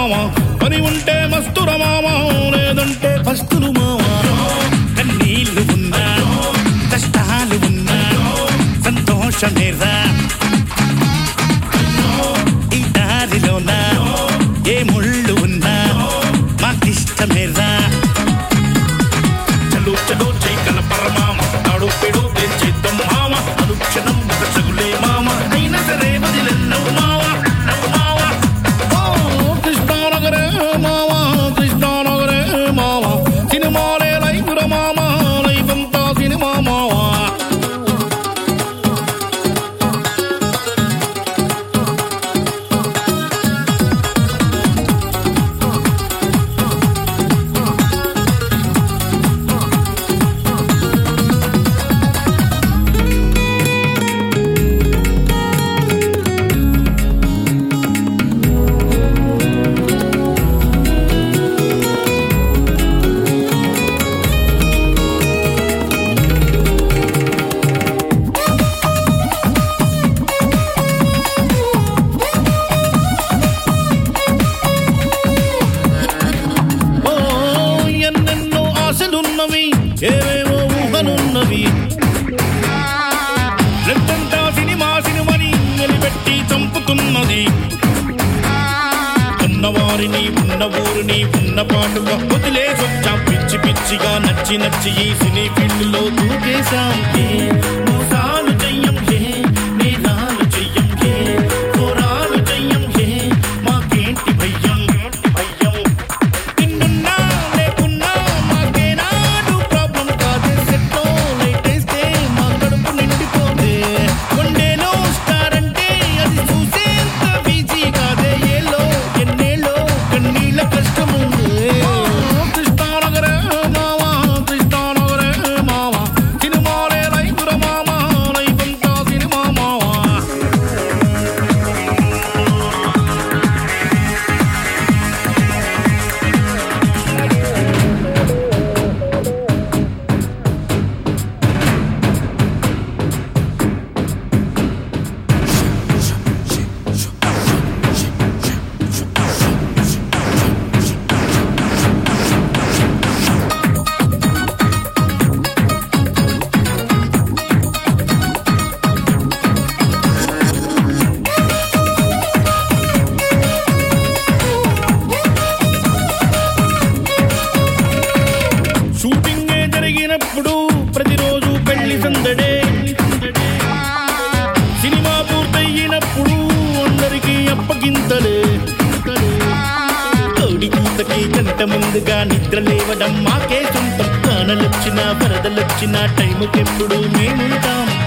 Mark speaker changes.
Speaker 1: మామ పని ఉంటే మస్తుర మామ లేదంటే పస్తులు మామ కన్నీళ్లు ఉన్నా కష్టాలు ఉన్నా సంతోషమేరా ఈ దారిలోన ఏ ముళ్ళు ఉన్నా మాకిష్టమేరా చలో చలో జై కనపర మామ తాడు పెడు చేద్దాం మామ అనుక్షణం ఒక చగులే మామ అయినా సరే వదిలెన్నవు మావ నవ్వు మావ ఓ కృష్ణానగరే మావ కృష్ణానగరే మావ సినిమాలే లైఫ్ ర మామ లైఫ్ అంతా సినిమా మావా ఓ ఎన్నెన్నో ఆశలున్నవి ఏవేవో ఊహలున్నవి రెట్టంతా సినిమా సినిమని నిలబెట్టి చంపుతున్నది ఉన్నవారిని ఉన్న ఊరిని ఉన్న పాటుగా వదిలేసొచ్చాం పిచ్చి పిచ్చిగా నచ్చి నచ్చి ఈ సినీ ఫీల్డ్లో దూకేశాం ఏ మోసాలు చెయ్యం ఏ నేరాలు చెయ్యం ఏ ఘోరాలు చెయ్యం ఏ మాకేంటి భయ్యం భయ్యం నిన్నున్నా లేకున్నా మాకేనాడు ప్రాబ్లం కాదే సెట్లో లైటేస్తే మా కడుపు నిండిపోతే కొండేలో స్టార్ అంటే అది చూసేంత బిజీ కాదే ఏలో ఎన్నేలో కన్నీళ్ళ కష్టముంది కృష్ణానగరే మావా కృష్ణానగరే మావా సినిమాలే లైఫ్ ర మామా లైఫ్ అంతా సినిమా మావా షూటింగే జరిగినప్పుడు ప్రతిరోజు పెళ్లి సందడే సినిమా పూర్తయినప్పుడు అందరికీ అప్పగింతలే కోడి కూతకి గంట ముందుగా నిద్ర లేవడం మాకే సొంతం కానలొచ్చినా వరదలొచ్చినా టైముకెప్పుడు మేముంటాం